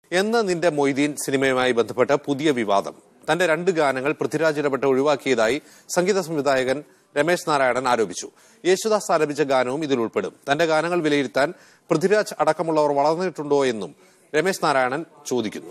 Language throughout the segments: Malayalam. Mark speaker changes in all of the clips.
Speaker 1: എന്ന് നിന്റെ മൊയ്തീൻ സിനിമയുമായി ബന്ധപ്പെട്ട പുതിയ വിവാദം തന്റെ രണ്ട് ഗാനങ്ങൾ പൃഥ്വിരാജ് ഇടപെട്ട് ഒഴിവാക്കിയതായി സംഗീത സംവിധായകൻ രമേശ് നാരായണൻ ആരോപിച്ചു യേശുദാസ് ആലപിച്ച ഗാനവും ഇതിൽ ഉൾപ്പെടും തന്റെ ഗാനങ്ങൾ വിലയിരുത്താൻ പൃഥ്വിരാജ് അടക്കമുള്ളവർ വളർന്നിട്ടുണ്ടോ എന്നും രമേശ് നാരായണൻ ചോദിക്കുന്നു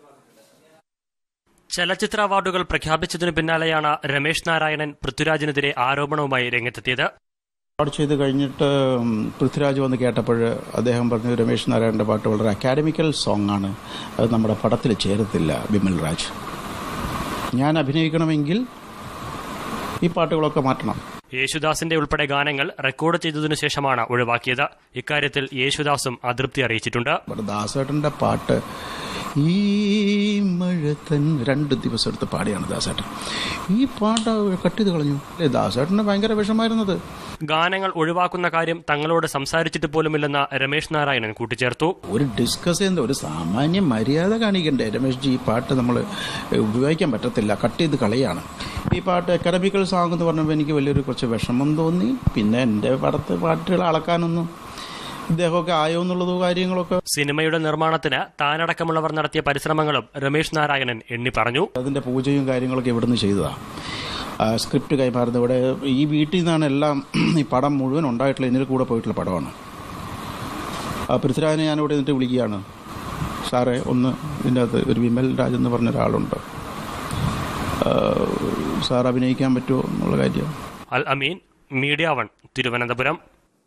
Speaker 2: ചലച്ചിത്ര അവാർഡുകൾ പ്രഖ്യാപിച്ചതിനു പിന്നാലെയാണ് രമേശ് നാരായണൻ പൃഥ്വിരാജിനെതിരെ ആരോപണവുമായി രംഗത്തെത്തിയത്
Speaker 3: അവാർഡ് ചെയ്ത് കഴിഞ്ഞിട്ട് ഉം, പൃഥ്വിരാജ് വന്ന് കേട്ടപ്പോൾ അദ്ദേഹം പറഞ്ഞു രമേശ് നാരായണന്റെ പാട്ട് വളരെ അക്കാഡമിക്കൽ സോങ് ആണ് അത് നമ്മുടെ പടത്തിൽ ചേരത്തില്ല ബിമൽ രാജ് ഞാൻ അഭിനയിക്കണമെങ്കിൽ ഈ പാട്ടുകളൊക്കെ മാറ്റണം
Speaker 2: യേശുദാസിന്റെ ഉൾപ്പെടെ ഗാനങ്ങൾ റെക്കോർഡ് ചെയ്തതിനു ശേഷമാണ് ഒഴിവാക്കിയത് ഇക്കാര്യത്തിൽ യേശുദാസും അതൃപ്തി അറിയിച്ചിട്ടുണ്ട്
Speaker 3: ഇവിടെ ദാസേട്ടന്റെ പാട്ട് ഈ മഴ തൻ രണ്ട് ദിവസം എടുത്ത് പാടിയാണ് ദാസേട്ടൻ ഈ പാട്ട് കട്ട് ചെയ്ത് കളഞ്ഞു അല്ലേ ദാസേട്ടന് ഭയങ്കര വിഷമായിരുന്നത്
Speaker 2: ഗാനങ്ങൾ ഒഴിവാക്കുന്ന കാര്യം തങ്ങളോട് സംസാരിച്ചിട്ട് പോലുമില്ലെന്ന് രമേശ് നാരായണൻ കൂട്ടിച്ചേർത്തു
Speaker 3: ഒരു ഡിസ്കസ് ചെയ്യുന്ന ഒരു സാമാന്യ മര്യാദ കാണിക്കണ്ടേ രമേഷ് ജി ഈ പാട്ട് നമ്മൾ ഉപയോഗിക്കാൻ പറ്റത്തില്ല കട്ട് ചെയ്ത് കളയാണ് ഈ പാട്ട് അക്കാഡമിക്കൽ സോങ് എന്ന് പറഞ്ഞപ്പോൾ എനിക്ക് വലിയൊരു കുറച്ച് വിഷമം തോന്നി പിന്നെ എൻ്റെ പടത്ത് പാട്ടുകൾ അളക്കാനൊന്നും ഇദ്ദേഹമൊക്കെ ആയോ എന്നുള്ളത് കാര്യങ്ങളൊക്കെ
Speaker 2: സിനിമയുടെ നിർമ്മാണത്തിന് താനടക്കമുള്ളവർ നടത്തിയ പരിശ്രമങ്ങളും രമേശ് നാരായണൻ എണ്ണി പറഞ്ഞു
Speaker 3: അതിൻ്റെ പൂജയും കാര്യങ്ങളൊക്കെ ഇവിടുന്ന് ചെയ്തതാണ് സ്ക്രിപ്റ്റ് കൈമാറുന്നത് ഇവിടെ ഈ വീട്ടിൽ നിന്നാണ് എല്ലാം ഈ പടം മുഴുവൻ ഉണ്ടായിട്ടുള്ള ഇതിൽ കൂടെ പോയിട്ടുള്ള പടമാണ് ആ പൃഥ്വിരാജിനെ ഞാൻ ഇവിടെ നിന്നിട്ട് വിളിക്കുകയാണ് സാറേ ഒന്ന് ഇതിൻ്റെ അകത്ത് ഒരു വിമൽ രാജ് എന്ന് പറഞ്ഞ ഒരാളുണ്ട് ആ, സാർ അഭിനയിക്കാൻ പറ്റുമോ എന്നുള്ള കാര്യം
Speaker 2: അൽ അമീൻ മീഡിയ വൺ തിരുവനന്തപുരം